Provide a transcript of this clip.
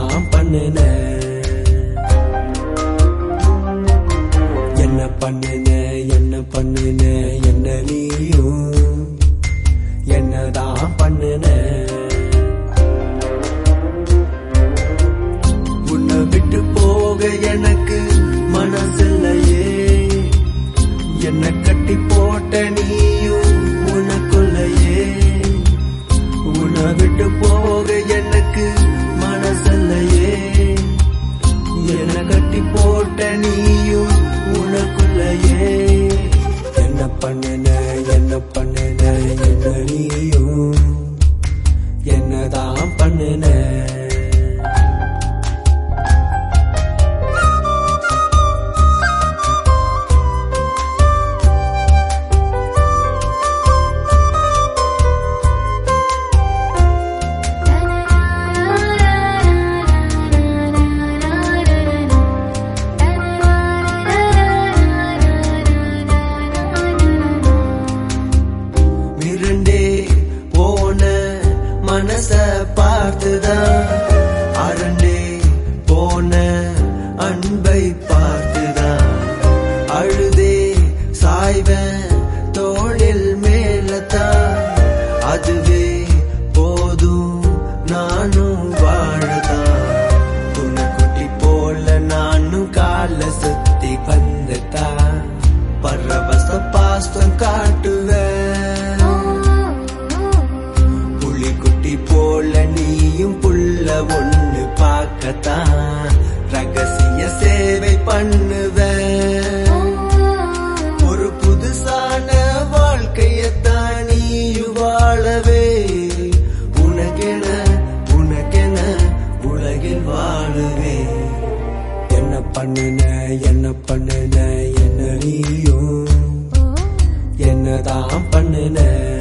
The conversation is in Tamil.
என்னதான் பண்ணுன என்ன பண்ணுன என்ன பண்ணுன என்ன நீயும் என்னதான் பண்ணுன உன்னை விட்டு போக எனக்கு மனசில்லையே என்ன கட்டி போட்ட நீயும் உனக்குள்ளையே உன்னை விட்டு போக எனக்கு மனசில்லையே என்ன கட்டி போட்ட நீயும் உனக்குள்ளையே என்ன பண்ணுன என்ன பண்ணுன என்ன நீயும் என்னதான் பண்ணுன மிரண்டே போன மனச பார்த்துதான் அரண்டே போன அன்பை பார்த்துதான் அழுதே சாய்வன் தோளில் மேலதான் அதுவே போதும் நானும் வாழதான் குட்டி போல நானும் கால சுத்தி வந்துதான் பரவச பாசம் காட்டுவேன் புலிக்குட்டி போல நீயும் புள்ள ஒண்ணு பார்க்கத்தான் ரகசிய சேவை பண்ணுவேன் ஒரு புதுசான வாழ்க்கையத்தான் நீயும் வாழவே உனக்கென உனக்கென உலகில் வாழவே என்ன பண்ணுன என்ன பண்ணுன என்ன நீயும் என்னதான் பண்ணுன